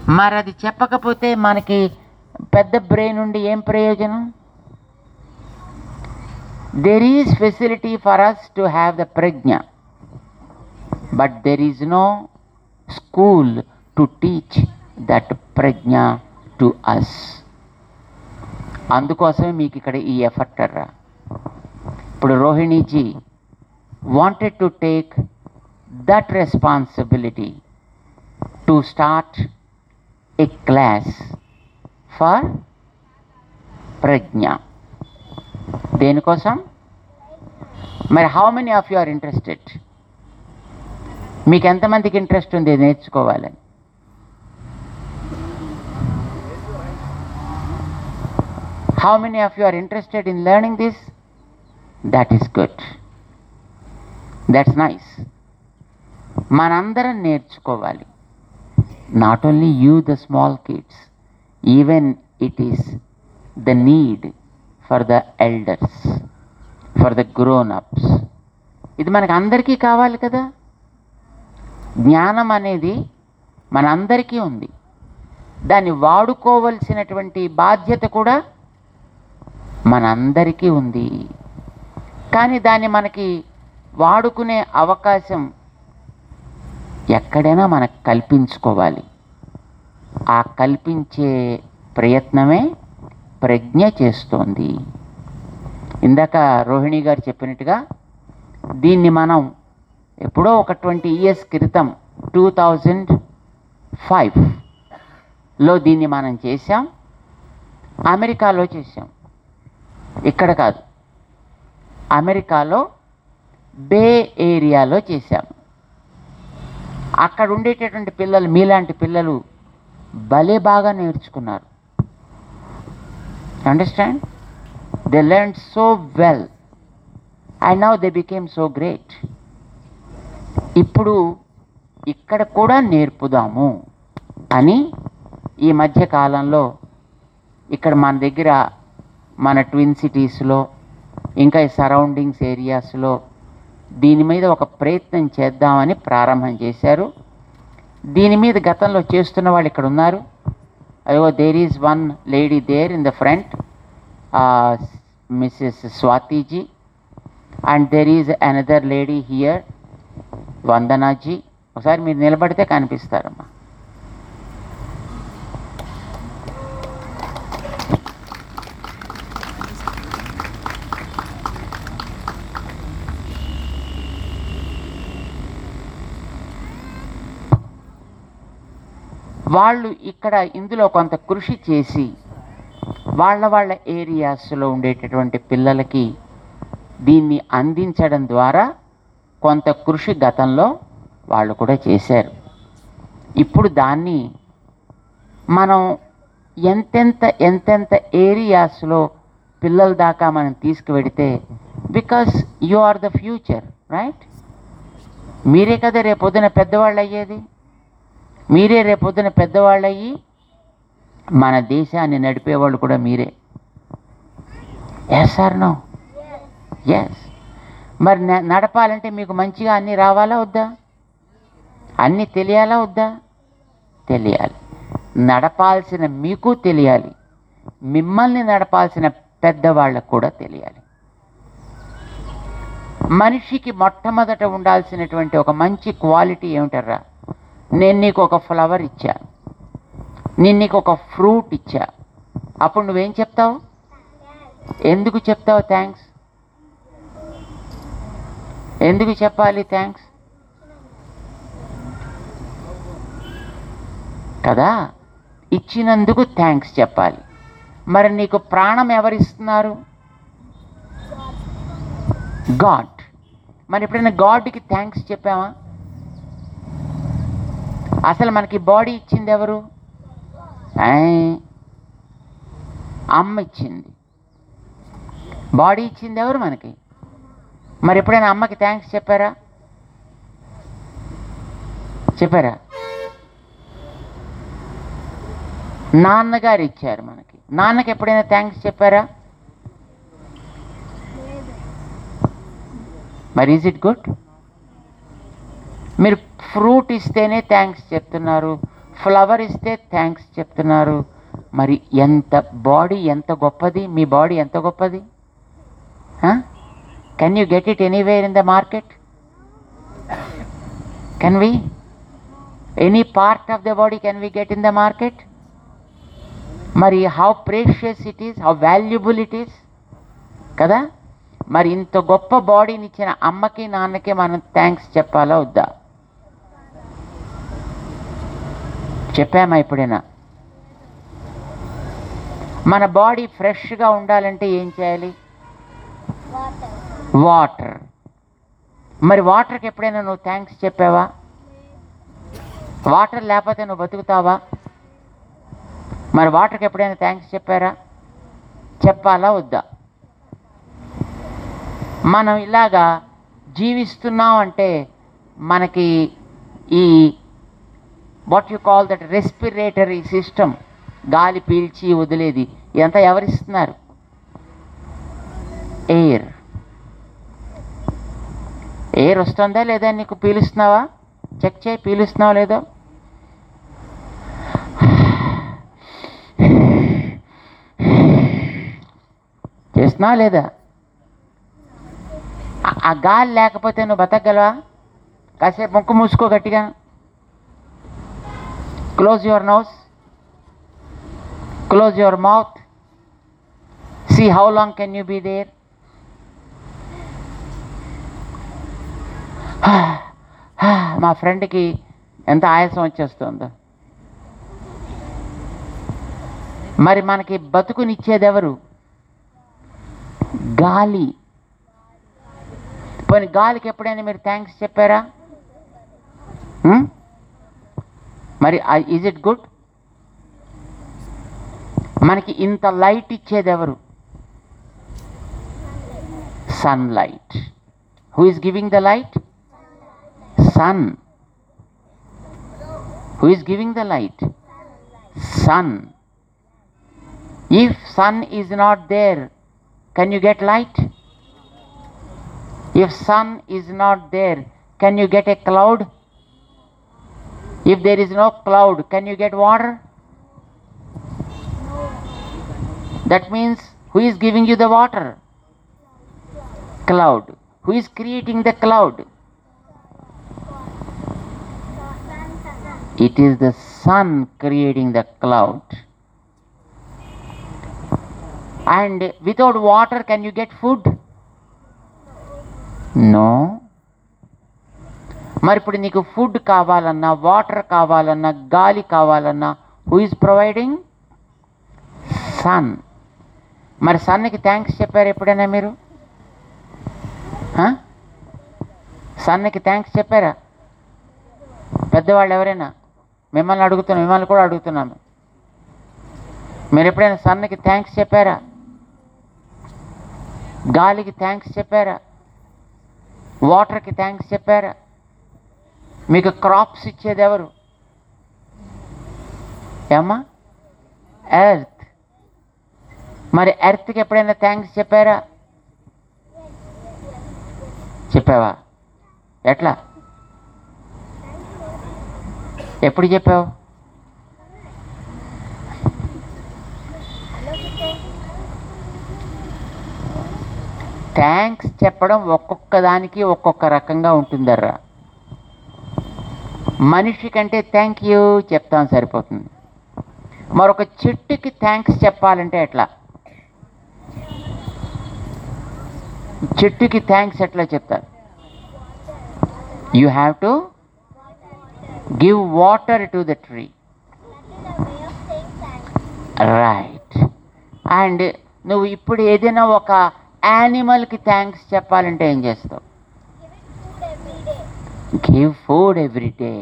మరి అది చెప్పకపోతే మనకి పెద్ద బ్రెయిన్ ఉండి ఏం ప్రయోజనం there is facility for us to have the Prajna but there is no school to teach that Prajna to us అందుకోసమే మీకు ఇక్కడ ఈ ఎఫర్ట్ రా ఇప్పుడు Rohiniji wanted to take that responsibility to start a class for Prajna దేనికోసం మరి how many of you are interested మీకు ఎంతమందికి ఇంట్రెస్ట్ ఉంది ఇది నేర్చుకోవాలని how many of you are interested in learning this that is good that's nice మనందరం నేర్చుకోవాలి not only you the small kids even it is the need for the elders for the grown ups ఇది మనకు అందరికీ కావాలి కదా జ్ఞానం అనేది మనందరికీ ఉంది దాన్ని వాడుకోవలసినటువంటి బాధ్యత కూడా మనందరికీ ఉంది కానీ దాన్ని మనకి వాడుకునే అవకాశం ఎక్కడైనా మనకు కల్పించుకోవాలి ఆ కల్పించే ప్రయత్నమే ప్రజ్ఞ చేస్తోంది ఇందాక రోహిణి గారు చెప్పినట్టుగా దీన్ని మనం ఎప్పుడో ఒక ట్వంటీ ఇయర్స్ క్రితం టూ థౌజండ్ ఫైవ్లో దీన్ని మనం చేసాం అమెరికాలో చేసాం ఇక్కడ కాదు అమెరికాలో బే ఏరియాలో చేశాము అక్కడ ఉండేటటువంటి పిల్లలు మీలాంటి పిల్లలు భలే బాగా నేర్చుకున్నారు understand they learn so well and now they became so great ఇప్పుడు ఇక్కడ కూడా నేర్పుదాము అని ఈ మధ్య కాలంలో ఇక్కడ మన దగ్గర మన ట్విన్ సిటీస్లో ఇంకా ఈ సరౌండింగ్స్ ఏరియాస్లో దీని మీద ఒక ప్రయత్నం చేద్దామని ప్రారంభం చేశారు దీని మీద గతంలో చేస్తున్న వాళ్ళు ఇక్కడ ఉన్నారు అయ్యో there is one lady there in the front missus Swathiji and there is another lady here Vandanaji ఒకసారి మీరు నిలబడితే కనిపిస్తారమ్మా వాళ్ళు ఇక్కడ ఇందులో కొంత కృషి చేసి వాళ్ళ వాళ్ళ ఏరియాస్లో ఉండేటటువంటి పిల్లలకి దీన్ని అందించడం ద్వారా కొంత కృషి గతంలో వాళ్ళు కూడా చేశారు ఇప్పుడు దాన్ని మనం ఎంతెంత ఎంతెంత ఏరియాస్లో పిల్లల దాకా మనం తీసుకువెడితే because you are the future right మీరే కదా రేపొద్దున పెద్దవాళ్ళు అయ్యేది మీరే రేపొద్దున పెద్దవాళ్ళు అయ్యి మన దేశాన్ని నడిపేవాళ్ళు కూడా మీరే ఎస్ సార్ నో ఎస్ మరి న- నడపాలంటే మీకు మంచిగా అన్నీ రావాలా వద్దా అన్నీ తెలియాలా వద్దా తెలియాలి నడపాల్సిన మీకు తెలియాలి మిమ్మల్ని నడపాల్సిన పెద్దవాళ్ళకు కూడా తెలియాలి మనిషికి మొట్టమొదట ఉండాల్సినటువంటి ఒక మంచి క్వాలిటీ ఏమిటర్రా నేను నీకు ఒక ఫ్లవర్ ఇచ్చా నేను నీకు ఒక ఫ్రూట్ ఇచ్చా అప్పుడు నువ్వేం చెప్తావు ఎందుకు చెప్తావు థ్యాంక్స్ ఎందుకు చెప్పాలి థ్యాంక్స్ కదా ఇచ్చినందుకు థ్యాంక్స్ చెప్పాలి మరి నీకు ప్రాణం ఎవరిస్తున్నారు గాడ్ మరి ఎప్పుడైనా గాడ్కి థ్యాంక్స్ చెప్పామా అసలు మనకి బాడీ ఇచ్చింది ఎవరు ఆయ్, అమ్మ ఇచ్చింది బాడీ ఇచ్చింది ఎవరు మనకి మరి ఎప్పుడైనా అమ్మకి థ్యాంక్స్ చెప్పారా చెప్పారా నాన్నగారు ఇచ్చారు మనకి నాన్నకి ఎప్పుడైనా థ్యాంక్స్ చెప్పారా మరి ఈజ్ ఇట్ గుడ్ మీరు ఫ్రూట్ ఇస్తేనే థ్యాంక్స్ చెప్తున్నారు ఫ్లవర్ ఇస్తే థ్యాంక్స్ చెప్తున్నారు మరి ఎంత బాడీ ఎంత గొప్పది మీ బాడీ ఎంత గొప్పది can you get it anywhere in the market can we any part of the body can we get in the market మరి how precious it is how valuable it is కదా మరి ఇంత గొప్ప బాడీని ఇచ్చిన అమ్మకి నాన్నకి మనం థ్యాంక్స్ చెప్పాలా వద్దా చెప్పామా ఎప్పుడైనా మన బాడీ ఫ్రెష్గా ఉండాలంటే ఏం చేయాలి వాటర్ వాటర్ మరి వాటర్కి ఎప్పుడైనా నువ్వు థ్యాంక్స్ చెప్పావా వాటర్ లేకపోతే నువ్వు బతుకుతావా మరి వాటర్కి ఎప్పుడైనా థ్యాంక్స్ చెప్పారా చెప్పాలా వద్దా మనం ఇలాగా జీవిస్తున్నాం అంటే మనకి ఈ what you call that respiratory system గాలి పీల్చి వదిలేది ఇదంతా ఎవరిస్తున్నారు ఎయిర్ ఎయిర్ వస్తుందా లేదా నీకు పీలుస్తున్నావా చెక్ చేయి పీలుస్తున్నావా లేదో చేస్తున్నావా లేదా ఆ- ఆ గాలి లేకపోతే నువ్వు బతకగలవా కాసేపు ముక్కు మూసుకో గట్టిగా close your nose close your mouth see how long can you be there మా ఫ్రెండ్కి ఎంత ఆయాసం వచ్చేస్తుందో మరి మనకి బతుకునిచ్చేది ఎవరు గాలి పోనీ గాలికి ఎప్పుడైనా మీరు థ్యాంక్స్ చెప్పారా హ్మ్? మరి ఈజ్ ఇట్ గుడ్ మనకి ఇంత లైట్ ఇచ్చేది ఎవరు sun light who is giving the light sun who is giving the light sun if sun is not there can you get light If sun is not there, can you get a cloud? If there is no cloud, can you get water? That means who is giving you the water? Cloud. Who is creating the cloud? It is the sun creating the cloud. And without water, can you get food? No మరి ఇప్పుడు నీకు food కావాలన్నా water కావాలన్నా గాలి కావాలన్నా who is providing sun మరి సన్కి thanks చెప్పారు ఎప్పుడైనా మీరు సన్కి థ్యాంక్స్ చెప్పారా పెద్దవాళ్ళు ఎవరైనా మిమ్మల్ని అడుగుతున్నాం మిమ్మల్ని కూడా అడుగుతున్నాము మీరు ఎప్పుడైనా సన్కి థ్యాంక్స్ చెప్పారా గాలికి థ్యాంక్స్ చెప్పారా వాటర్కి థ్యాంక్స్ చెప్పారా మీకు క్రాప్స్ ఇచ్చేది ఎవరు ఏమ్మా ఎర్త్ మరి ఎర్త్కి ఎప్పుడైనా థ్యాంక్స్ చెప్పారా చెప్పావా ఎట్లా ఎప్పుడు చెప్పావు థ్యాంక్స్ చెప్పడం ఒక్కొక్క దానికి ఒక్కొక్క రకంగా ఉంటుందర్రా మనిషి కంటే థ్యాంక్ యూ చెప్తాం సరిపోతుంది మరొక చెట్టుకి థ్యాంక్స్ చెప్పాలంటే ఎట్లా చెట్టుకి థ్యాంక్స్ ఎట్లా చెప్తారు you have to give water to the tree right and నువ్వు ఇప్పుడు ఏదైనా ఒక యానిమల్కి థ్యాంక్స్ చెప్పాలంటే ఏం చేస్తావు give food every day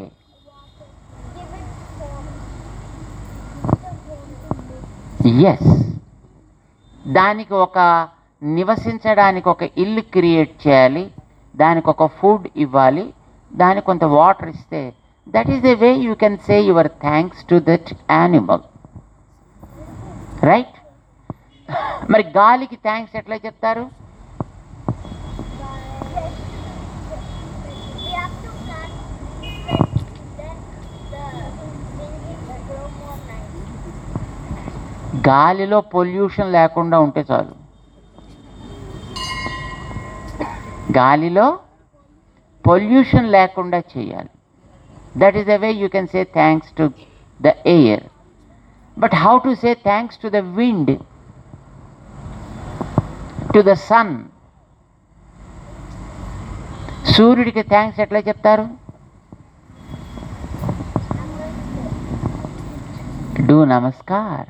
yes దానికి ఒక నివసించడానికి ఒక ఇల్లు క్రియేట్ చేయాలి దానికి ఒక ఫుడ్ ఇవ్వాలి దానికి కొంత వాటర్ ఇస్తే that is the way you can say your thanks to that animal right మరి గాలికి థ్యాంక్స్ ఎట్లా చెప్తారు We have to plant different, then the wind గాలిలో పొల్యూషన్ లేకుండా ఉంటే చాలు గాలిలో పొల్యూషన్ లేకుండా చేయాలి that is the way you can say thanks to the air but how to say thanks to the wind to the sun సూర్యుడికి thanks ఎట్లా చెప్తారు do namaskar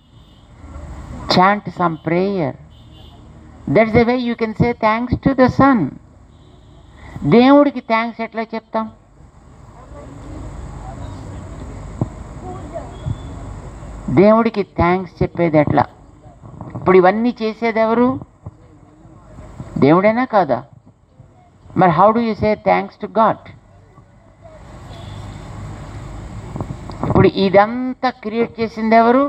chant some prayer that's the way you can say thanks to the sun దేవుడికి thanks ఎట్లా చెప్తాం దేవుడికి thanks చెప్పేది ఎట్లా ఇప్పుడు ఇవన్నీ చేసేది ఎవరు దేవుడేనా కాదా మరి how do you say thanks to god ఇప్పుడు ఇదంతా క్రియేట్ చేసింది ఎవరు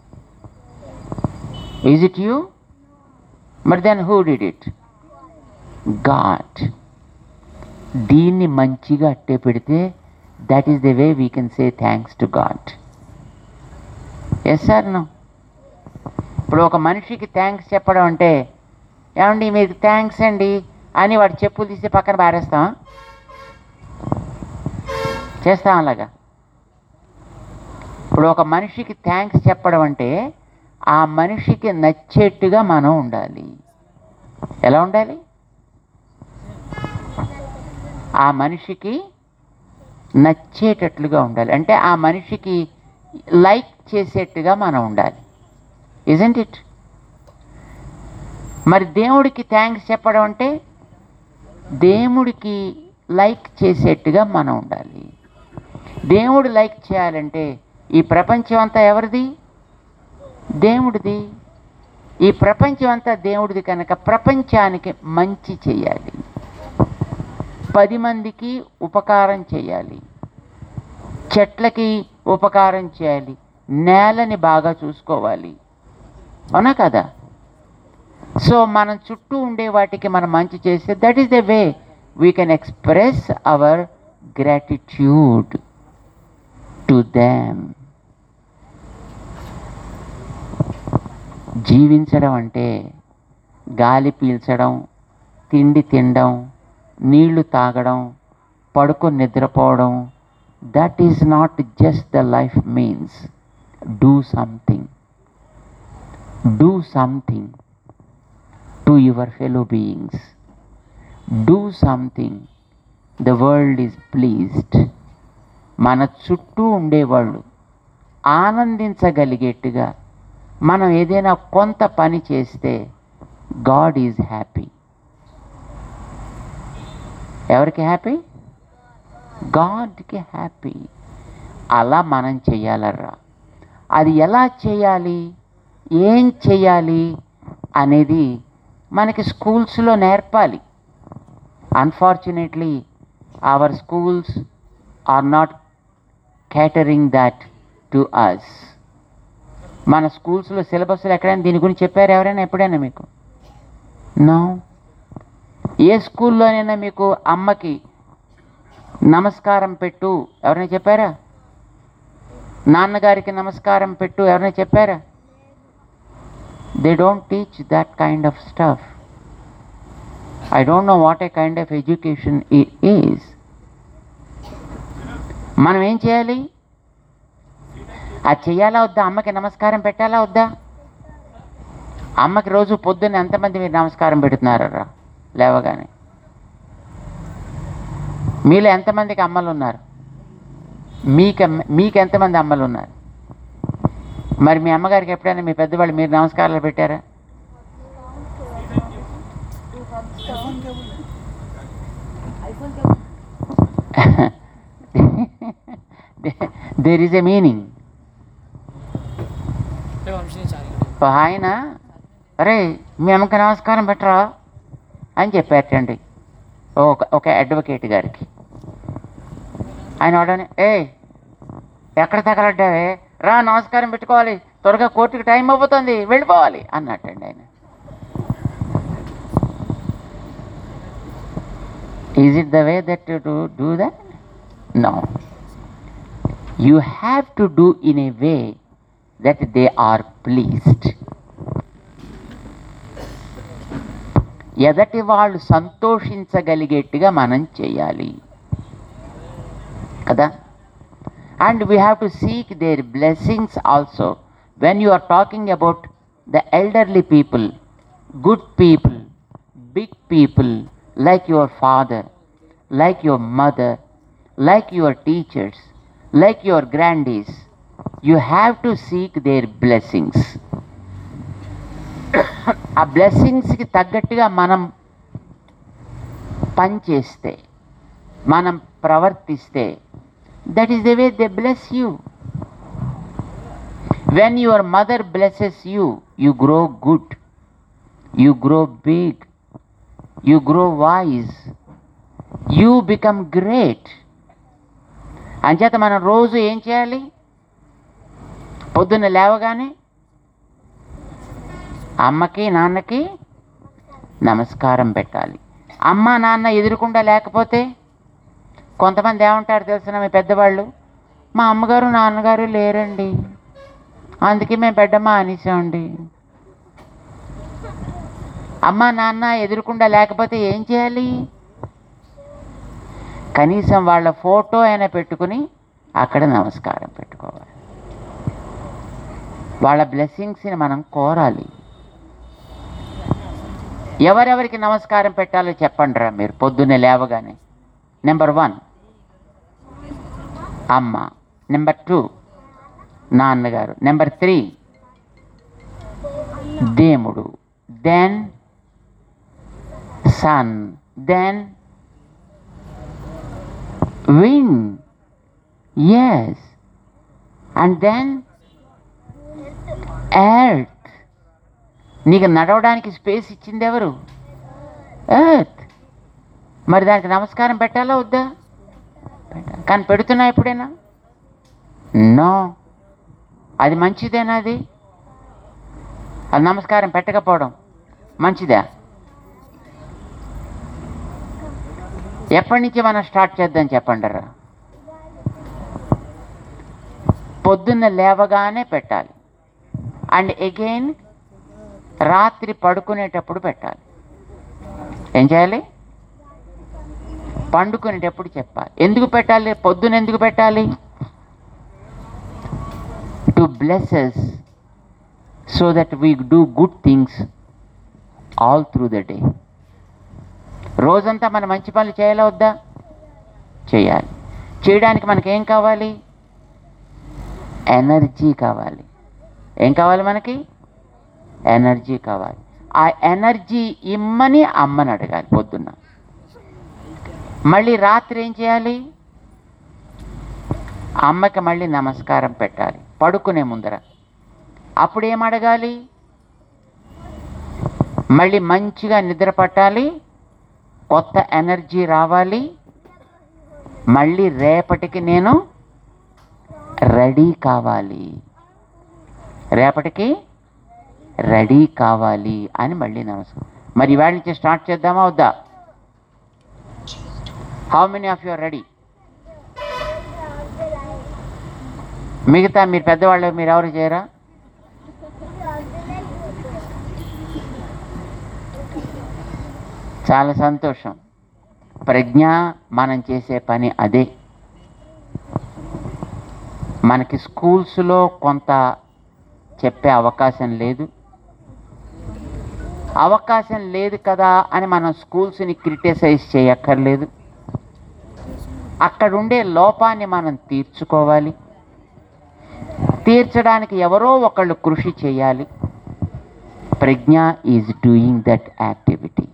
ఈజ్ ఇట్ యూ మరి then who did it god దీన్ని మంచిగా అట్టే పెడితే that is the way we can say thanks to god yes sir no ఇప్పుడు ఒక మనిషికి థ్యాంక్స్ చెప్పడం అంటే ఏమండి మీకు థ్యాంక్స్ అండి అని వాడు చెప్పులు తీసి పక్కన పారేస్తాం చేస్తాం అలాగా ఇప్పుడు ఒక మనిషికి థ్యాంక్స్ చెప్పడం అంటే ఆ మనిషికి నచ్చేట్టుగా మనం ఉండాలి ఎలా ఉండాలి ఆ మనిషికి నచ్చేటట్లుగా ఉండాలి అంటే ఆ మనిషికి లైక్ చేసేట్టుగా మనం ఉండాలి ఇజంట్ ఇట్ మరి దేవుడికి థ్యాంక్స్ చెప్పడం అంటే దేవుడికి లైక్ చేసేట్టుగా మనం ఉండాలి దేవుడు లైక్ చేయాలంటే ఈ ప్రపంచం అంతా ఎవరిది దేవుడిది ఈ ప్రపంచం అంతా దేవుడిది కనుక ప్రపంచానికి మంచి చేయాలి పది మందికి ఉపకారం చేయాలి చెట్లకి ఉపకారం చేయాలి నేలని బాగా చూసుకోవాలి అవునా కదా సో మనం చుట్టూ ఉండే వాటికి మనం మంచి చేస్తే that is the way we can express our gratitude to them జీవించడం అంటే గాలి పీల్చడం తిండి తినడం నీళ్లు తాగడం పడుకొని నిద్రపోవడం that is not just the life means do something do something to your fellow beings do something the world is pleased మన చుట్టూ ఉండేవాళ్ళు ఆనందించగలిగేట్టుగా మనం ఏదైనా కొంత పని చేస్తే గాడ్ ఈజ్ హ్యాపీ ఎవరికి హ్యాపీ గాడ్కి హ్యాపీ అలా మనం చెయ్యాలర్రా అది ఎలా చేయాలి ఏం చేయాలి అనేది మనకి స్కూల్స్లో నేర్పాలి unfortunately our schools are not catering that to us మన స్కూల్స్లో సిలబస్లో ఎక్కడైనా దీని గురించి చెప్పారు ఎవరైనా ఎప్పుడైనా మీకు నో ఏ స్కూల్లోనైనా మీకు అమ్మకి నమస్కారం పెట్టు ఎవరైనా చెప్పారా నాన్నగారికి నమస్కారం పెట్టు ఎవరైనా చెప్పారా they don't teach that kind of stuff I don't know what a kind of education it is మనం ఏం చేయాలి అది చెయ్యాలా వద్దా అమ్మకి నమస్కారం పెట్టాలా వద్దా అమ్మకి రోజు పొద్దున్న ఎంతమంది మీరు నమస్కారం పెడుతున్నారా లేవగానే మీలో ఎంతమందికి అమ్మలు ఉన్నారు మీకు మీకు ఎంతమంది అమ్మలు ఉన్నారు మరి మీ అమ్మగారికి ఎప్పుడైనా మీ పెద్దవాళ్ళు మీరు నమస్కారాలు పెట్టారా దేర్ ఈజ్ ఎ మీనింగ్ ఒక ఆయన అరే మీ అమ్మకి నమస్కారం పెట్టరా అని చెప్పారటండి ఒక ఒక అడ్వకేట్ గారికి ఆయన వాడని ఏ ఎక్కడ తగలడ్డావే రా నమస్కారం పెట్టుకోవాలి త్వరగా కోర్టుకి టైం అయిపోతుంది వెళ్ళిపోవాలి అన్నట్టండి ఆయన is it the way that to do that no you have to do in a way that they are pleased ఎదటి వాళ్ళు సంతోషించగలిగేట్టుగా మనం చేయాలి కదా and we have to seek their blessings also when you are talking about the elderly people good people big people like your father like your mother like your teachers like your grandies you have to seek their blessings ఆ బ్లెస్సింగ్స్కి తగ్గట్టుగా మనం పనిచేస్తే మనం ప్రవర్తిస్తే that is the way they bless you when your mother blesses you you grow good you grow big you grow wise you become great అంచేత మనం రోజు ఏం చేయాలి పొద్దున్న లేవగానే అమ్మకి నాన్నకి నమస్కారం పెట్టాలి అమ్మ నాన్న ఎదురుకుండా లేకపోతే కొంతమంది ఏమంటారు తెలిసిన మీ పెద్దవాళ్ళు మా అమ్మగారు నాన్నగారు లేరండి అందుకే మేము పెద్దమ్మ అనేసామండి అమ్మ నాన్న ఎదురుకుండా లేకపోతే ఏం చేయాలి కనీసం వాళ్ళ ఫోటో అయినా పెట్టుకుని అక్కడ నమస్కారం పెట్టుకోవాలి వాళ్ళ బ్లెస్సింగ్స్ని మనం కోరాలి ఎవరెవరికి నమస్కారం పెట్టాలో చెప్పండి రా మీరు పొద్దున్నే లేవగానే నెంబర్ వన్ అమ్మ నెంబర్ టూ నాన్నగారు నెంబర్ త్రీ దేవుడు then sun then wind yes and then earth నీకు నడవడానికి స్పేస్ ఇచ్చింది ఎవరు ఎర్త్ మరి దానికి నమస్కారం పెట్టాలా వద్దా పెట్టాలి. కానీ పెడుతున్నా ఎప్పుడైనా నో అది మంచిదేనా అది అది నమస్కారం పెట్టకపోవడం మంచిదా ఎప్పటి నుంచి మనం స్టార్ట్ చేద్దాం చెప్పండి రా పొద్దున్న లేవగానే పెట్టాలి అండ్ అగైన్ రాత్రి పడుకునేటప్పుడు పెట్టాలి ఏం చేయాలి పండుకునేటప్పుడు చెప్పాలి ఎందుకు పెట్టాలి పొద్దున ఎందుకు పెట్టాలి to blesses so that we do good things all through the day రోజంతా మనం మంచి పనులు చేయాలా వద్దా చేయాలి చేయడానికి మనకి ఏం కావాలి ఎనర్జీ కావాలి ఏం కావాలి మనకి ఎనర్జీ కావాలి ఆ ఎనర్జీ ఇమ్మని అమ్మని అడగాలి పొద్దున్న మళ్ళీ రాత్రి ఏం చేయాలి అమ్మకి మళ్ళీ నమస్కారం పెట్టాలి పడుకునే ముందర అప్పుడు ఏం అడగాలి మళ్ళీ మంచిగా నిద్ర పట్టాలి కొత్త ఎనర్జీ రావాలి మళ్ళీ రేపటికి నేను రెడీ కావాలి రేపటికి రెడీ కావాలి అని మళ్ళీ నమస్కారం మరి ఇవాళ నుంచి స్టార్ట్ చేద్దామా వద్దా how many of you're ready మిగతా మీరు పెద్దవాళ్ళు మీరు ఎవరు చేయరా చాలా సంతోషం ప్రజ్ఞ మనం చేసే పని అదే మనకి స్కూల్స్లో కొంత చెప్పే అవకాశం లేదు అవకాశం లేదు కదా అని మనం స్కూల్స్ని క్రిటిసైజ్ చేయక్కర్లేదు అక్కడ ఉండే లోపాన్ని మనం తీర్చుకోవాలి తీర్చడానికి ఎవరో ఒకళ్ళు కృషి చేయాలి Prajna is doing that activity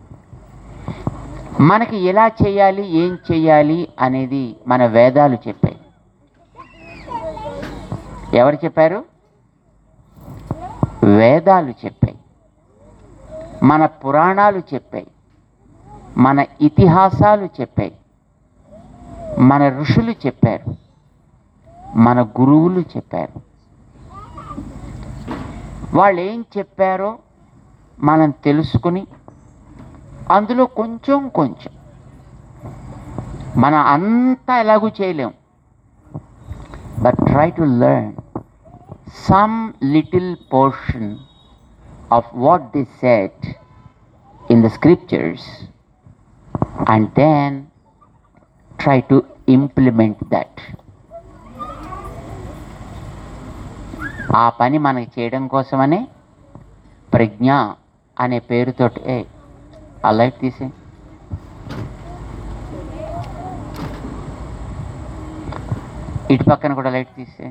మనకి ఎలా చేయాలి ఏం చేయాలి అనేది మన వేదాలు చెప్పాయి ఎవరు చెప్పారు వేదాలు చెప్పాయి మన పురాణాలు చెప్పాయి మన ఇతిహాసాలు చెప్పాయి మన ఋషులు చెప్పారు మన గురువులు చెప్పారు వాళ్ళు ఏం చెప్పారో మనం తెలుసుకుని అందులో కొంచెం కొంచెం మనం అంతా ఎలాగూ చేయలేం but try to learn some little portion of what they said in the scriptures and then try to implement that. ఆ పని మనకి చేయడం కోసమనే ప్రజ్ఞ అనే పేరుతోటి ఏ ఆ లైట్ తీసే ఇటు పక్కన కూడా లైట్ తీసే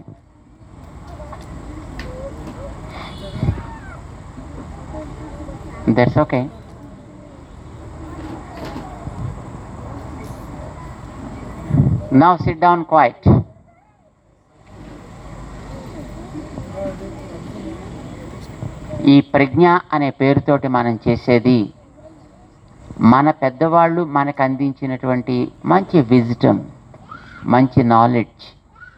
that's okay now sit down quiet ఈ ప్రజ్ఞ అనే పేరుతోటి మనం చేసేది మన పెద్దవాళ్ళు మనకు అందించినటువంటి మంచి విజిటమ్ మంచి నాలెడ్జ్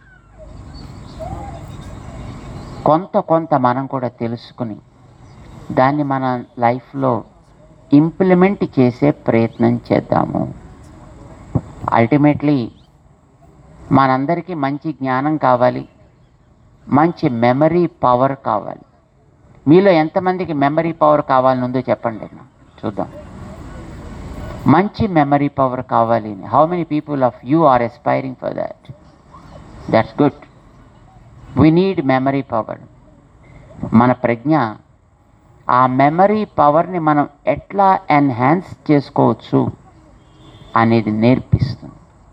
కొంత కొంత మనం కూడా తెలుసుకుని దాన్ని మన లైఫ్లో ఇంప్లిమెంట్ చేసే ప్రయత్నం చేద్దాము అల్టిమేట్లీ మనందరికీ మంచి జ్ఞానం కావాలి మంచి మెమరీ పవర్ కావాలి మీలో ఎంతమందికి మెమరీ పవర్ కావాలని ఉందో చెప్పండి నా చూద్దాం మంచి మెమరీ పవర్ కావాలి how many people of you are aspiring for that that's good we need memory power మన ప్రజ్ఞ ఆ మెమరీ పవర్ని మనం ఎట్లా ఎన్హాన్స్ చేసుకోవచ్చు అనేది నేర్పిస్తుంది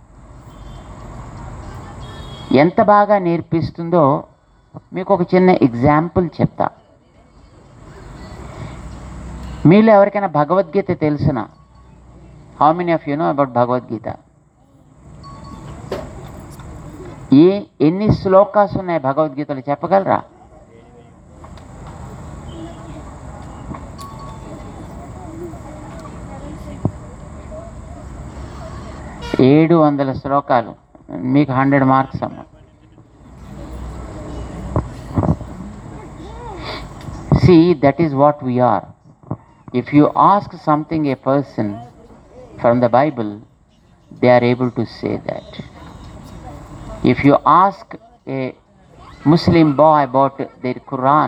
ఎంత బాగా నేర్పిస్తుందో మీకు ఒక చిన్న ఎగ్జాంపుల్ చెప్తా మీలో ఎవరికైనా భగవద్గీత తెలిసిన how many of you know about Bhagavadgita ఏ ఎన్ని శ్లోకాస్ ఉన్నాయి భగవద్గీతలు చెప్పగలరా ఏడు వందల శ్లోకాలు మీకు హండ్రెడ్ మార్క్స్ అమ్మ See, that is what we are. If you ask something a person from the Bible, they are able to say that. If you ask a Muslim boy about their Quran,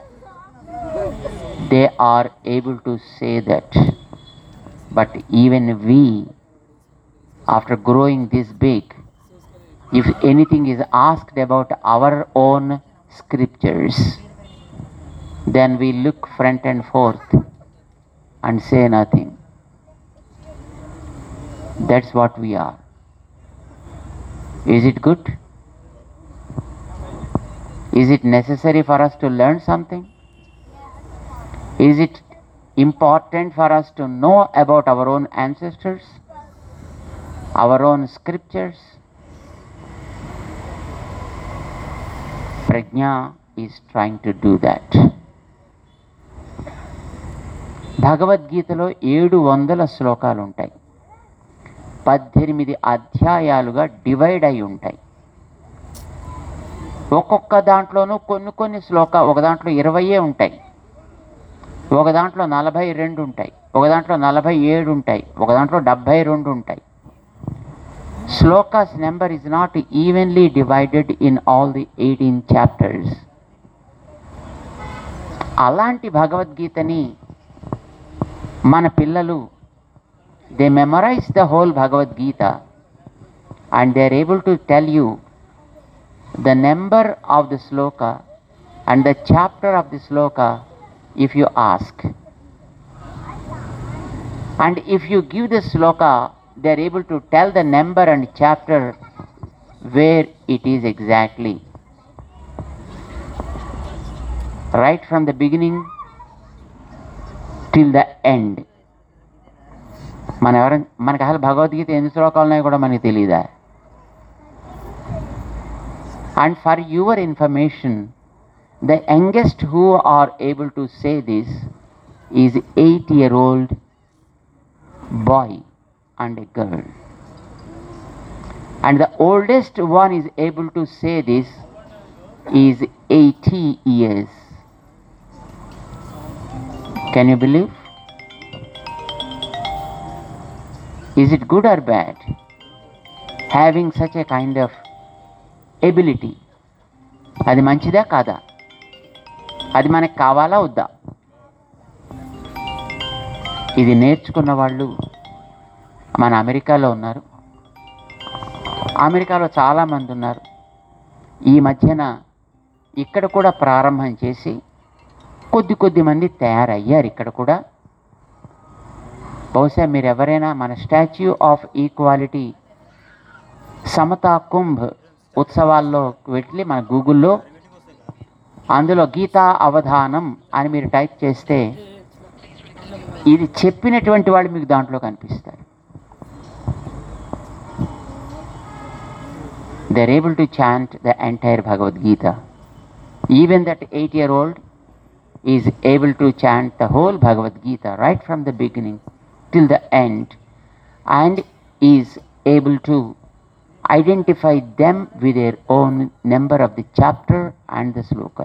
they are able to say that. But even we, after growing this big, if anything is asked about our own scriptures, then we look front and forth and say nothing. That's what we are. Is it good? Is it necessary for us to learn something? Is it important for us to know about our own ancestors, our own scriptures? Prajna is trying to do that. భగవద్గీతలో ఏడు వందల శ్లోకాలు ఉంటాయి పద్దెనిమిది అధ్యాయాలుగా divide అయి ఉంటాయి ఒక్కొక్క దాంట్లోనూ కొన్ని కొన్ని శ్లోక ఒక దాంట్లో ఇరవయే ఉంటాయి ఒక దాంట్లో నలభై రెండు ఉంటాయి ఒక దాంట్లో నలభై ఏడు ఉంటాయి ఒక దాంట్లో డెబ్భై రెండు ఉంటాయి shlokas number is not evenly divided in all the eighteen chapters అలాంటి భగవద్గీతని మన పిల్లలు they memorize the whole Bhagavadgita and they are able to tell you the number of the shloka and the chapter of the shloka if you ask and if you give the shloka they are able to tell the number and chapter where it is exactly right from the beginning till the end మన ఎవర మనకి అసలు భగవద్గీత ఎన్ని శ్లోకాలు ఉన్నాయో కూడా మనకి తెలియదా and for your information the youngest who are able to say this is eight year old boy and a girl and the oldest one is able to say this is eighty years Can you believe? Is it good or bad? Having such a kind of ability అది మంచిదా కాదా అది మనకు కావాలా వద్దా ఇది నేర్చుకున్న వాళ్ళు మన అమెరికాలో ఉన్నారు అమెరికాలో చాలామంది ఉన్నారు ఈ మధ్యన ఇక్కడ కూడా ప్రారంభం చేసి కొద్ది కొద్ది మంది తయారయ్యారు ఇక్కడ కూడా బహుశా మీరు ఎవరైనా మన statue of equality Samatha Kumbh ఉత్సవాల్లో వెళ్ళి మన గూగుల్లో అందులో గీతా అవధానం అని మీరు టైప్ చేస్తే ఇది చెప్పినటువంటి వాళ్ళు మీకు దాంట్లో కనిపిస్తారు they are able to chant the entire Bhagavad Gita even that eight year old is able to chant the whole Bhagavad Gita right from the beginning till the end and is able to identify them with their own number of the chapter and the sloka.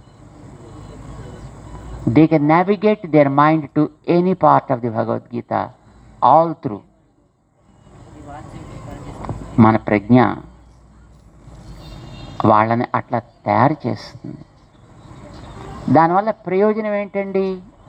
They can navigate their mind to any part of the Bhagavad Gita all through. మన ప్రజ్ఞ వాళ్ళని అట్లా తయారు చేస్తుంది దానివల్ల ప్రయోజనం ఏంటండి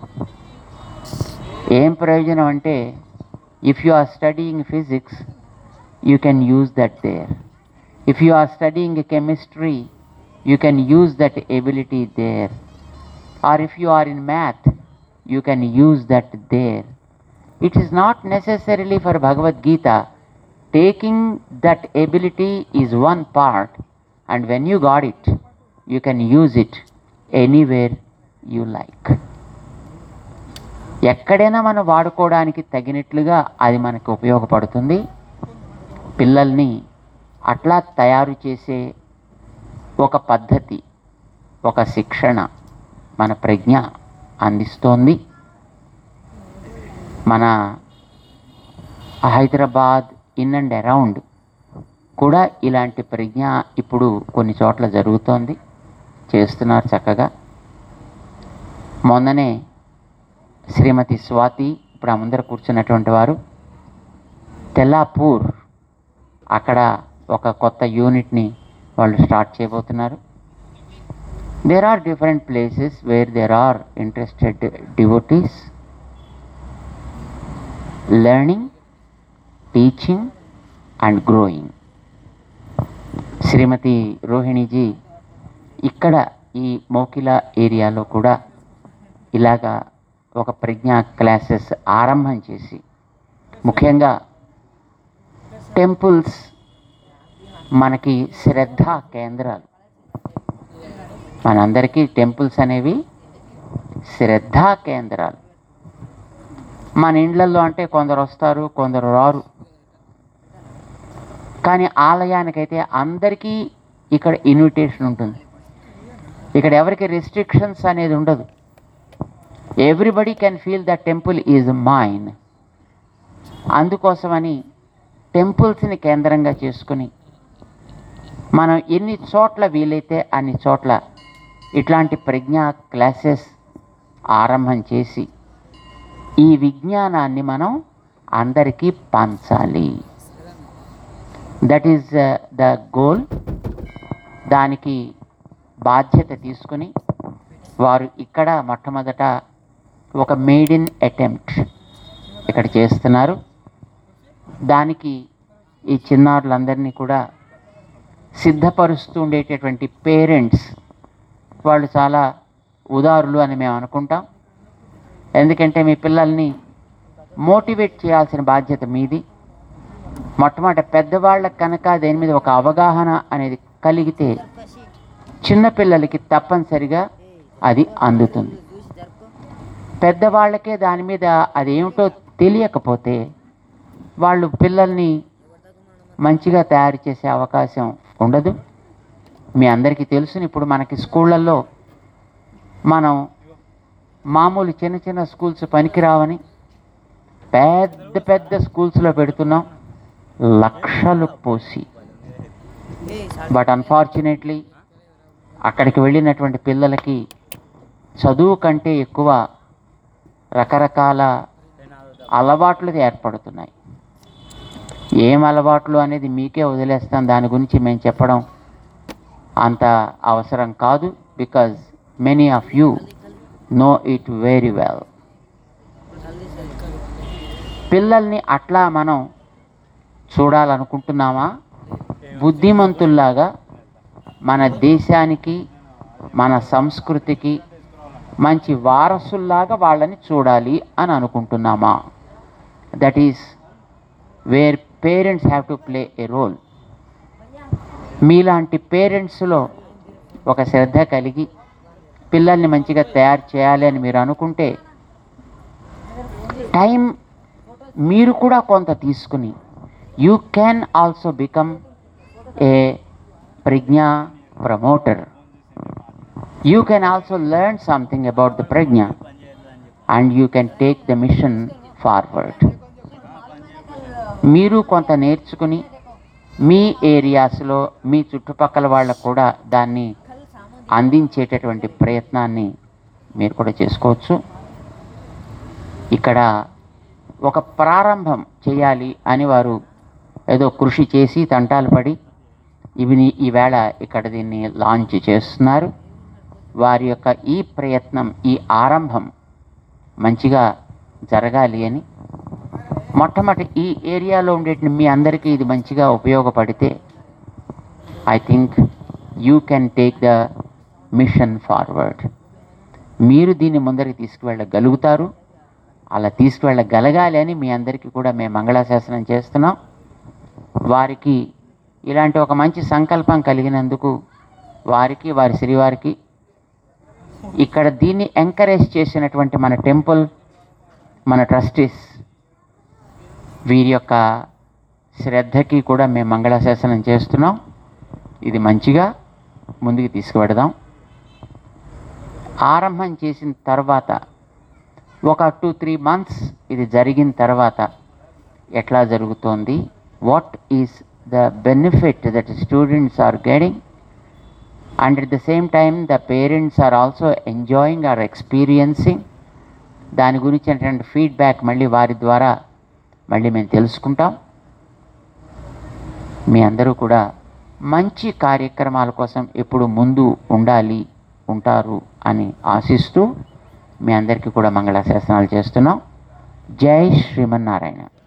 ఏం ప్రయోజనం అంటే if you are studying physics you can use that there if you are studying chemistry you can use that ability there or if you are in math you can use that there it is not necessarily for Bhagavad Gita taking that ability is one part and when you got it you can use it anywhere you like ఎక్కడైనా మనం వాడుకోవడానికి తగినట్లుగా అది మనకు ఉపయోగపడుతుంది పిల్లల్ని అట్లా తయారు చేసే ఒక పద్ధతి ఒక శిక్షణ మన ప్రజ్ఞ అందిస్తోంది మన హైదరాబాద్ ఇన్ అండ్ అరౌండ్ కూడా ఇలాంటి ప్రజ్ఞ ఇప్పుడు కొన్ని చోట్ల జరుగుతోంది చేస్తున్నారు చక్కగా మొన్ననే శ్రీమతి స్వాతి ఇప్పుడు ఆ ముందర కూర్చున్నటువంటి వారు తెల్లాపూర్ అక్కడ ఒక కొత్త యూనిట్ని వాళ్ళు స్టార్ట్ చేయబోతున్నారు there are different places where there are interested devotees learning teaching and growing Shrimati Rohini ji ఇక్కడ ఈ మోకిల ఏరియాలో కూడా ఇలాగా ఒక ప్రజ్ఞా క్లాసెస్ ఆరంభం చేసి ముఖ్యంగా టెంపుల్స్ మనకి శ్రద్ధా కేంద్రాలు మనందరికీ టెంపుల్స్ అనేవి శ్రద్ధా కేంద్రాలు మన ఇండ్లల్లో అంటే కొందరు వస్తారు కొందరు రారు కానీ ఆలయానికైతే అందరికీ ఇక్కడ ఇన్విటేషన్ ఉంటుంది ఇక్కడ ఎవరికి రెస్ట్రిక్షన్స్ అనేది ఉండదు everybody can feel the temple is mine అందుకోసమని టెంపుల్స్ని కేంద్రంగా చేసుకుని మనం ఎన్ని చోట్ల వీలైతే అన్ని చోట్ల ఇట్లాంటి ప్రజ్ఞా క్లాసెస్ ఆరంభం చేసి ఈ విజ్ఞానాన్ని మనం అందరికీ పంచాలి దట్ ఈజ్ ద గోల్ దానికి బాధ్యత తీసుకుని వారు ఇక్కడ మొట్టమొదట ఒక మేడ్ ఇన్ అటెంప్ట్ ఇక్కడ చేస్తున్నారు దానికి ఈ చిన్నారులందరినీ కూడా సిద్ధపరుస్తూ ఉండేటటువంటి పేరెంట్స్ వాళ్ళు చాలా ఉదారులు అని మేము అనుకుంటాం ఎందుకంటే మీ పిల్లల్ని మోటివేట్ చేయాల్సిన బాధ్యత మీది మొట్టమొదట పెద్దవాళ్ళకి కనుక దేని మీద ఒక అవగాహన అనేది కలిగితే చిన్నపిల్లలకి తప్పనిసరిగా అది అందుతుంది పెద్దవాళ్ళకే దాని మీద అదేమిటో తెలియకపోతే వాళ్ళు పిల్లల్ని మంచిగా తయారు చేసే అవకాశం ఉండదు మీ అందరికీ తెలుసు ఇప్పుడు మనకి స్కూళ్ళల్లో మనం మామూలు చిన్న చిన్న స్కూల్స్ పనికిరావని పెద్ద పెద్ద స్కూల్స్లో పెడుతున్నాం లక్షలు పోసి బట్ అన్ఫార్చునేట్లీ అక్కడికి వెళ్ళినటువంటి పిల్లలకి చదువు కంటే ఎక్కువ రకరకాల అలవాట్లు ఏర్పడుతున్నాయి ఏం అలవాట్లు అనేది మీకే వదిలేస్తాం దాని గురించి మేము చెప్పడం అంత అవసరం కాదు because many of you know it very well పిల్లల్ని అట్లా మనం చూడాలనుకుంటున్నామా బుద్ధిమంతుల్లాగా మన దేశానికి మన సంస్కృతికి మంచి వారసుల్లాగా వాళ్ళని చూడాలి అని అనుకుంటున్నామా that is where parents have to play a role మీలాంటి పేరెంట్స్లో ఒక శ్రద్ధ కలిగి పిల్లల్ని మంచిగా తయారు చేయాలి అని మీరు అనుకుంటే టైం మీరు కూడా కొంత తీసుకుని you can also become a Pragya promoter you can also learn something about the Pragya and you can take the mission forward మీరు కొంత నేర్చుకుని మీ ఏరియాస్లో మీ చుట్టుపక్కల వాళ్ళకు కూడా దాన్ని అందించేటటువంటి ప్రయత్నాన్ని మీరు కూడా చేసుకోవచ్చు ఇక్కడ ఒక ప్రారంభం చేయాలి అని వారు ఏదో కృషి చేసి తంటాలు పడి ఇవి ఈవేళ ఇక్కడ దీన్ని లాంచ్ చేస్తున్నారు వారి యొక్క ఈ ప్రయత్నం ఈ ఆరంభం మంచిగా జరగాలి అని మొట్టమొదటి ఈ ఏరియాలో ఉండేటి మీ అందరికీ ఇది మంచిగా ఉపయోగపడితే I think you can take the mission forward మీరు దీన్ని ముందరికి తీసుకువెళ్ళగలుగుతారు అలా తీసుకువెళ్ళగలగాలి అని మీ అందరికీ కూడా మేము మంగళాశాసనం చేస్తున్నాం వారికి ఇలాంటి ఒక మంచి సంకల్పం కలిగినందుకు వారికి వారి శ్రీవారికి ఇక్కడ దీన్ని ఎంకరేజ్ చేసినటువంటి మన టెంపుల్ మన ట్రస్టీస్ వీరి యొక్క శ్రద్ధకి కూడా మేము మంగళాశాసనం చేస్తున్నాం ఇది మంచిగా ముందుకు తీసుకువెడదాం ఆరంభం చేసిన తర్వాత ఒక టూ త్రీ మంత్స్ ఇది జరిగిన తర్వాత ఎట్లా జరుగుతోంది what is the benefit that students are getting and at the same time the parents are also enjoying or experiencing దాని గురించినటువంటి ఫీడ్బ్యాక్ మళ్ళీ వారి ద్వారా మళ్ళీ మేము తెలుసుకుంటాం మీ అందరూ కూడా మంచి కార్యక్రమాల కోసం ఎప్పుడు ముందు ఉండాలి ఉంటారు అని ఆశిస్తూ మీ అందరికీ కూడా మంగళాశాసనాలు చేస్తున్నాం జై శ్రీమన్నారాయణ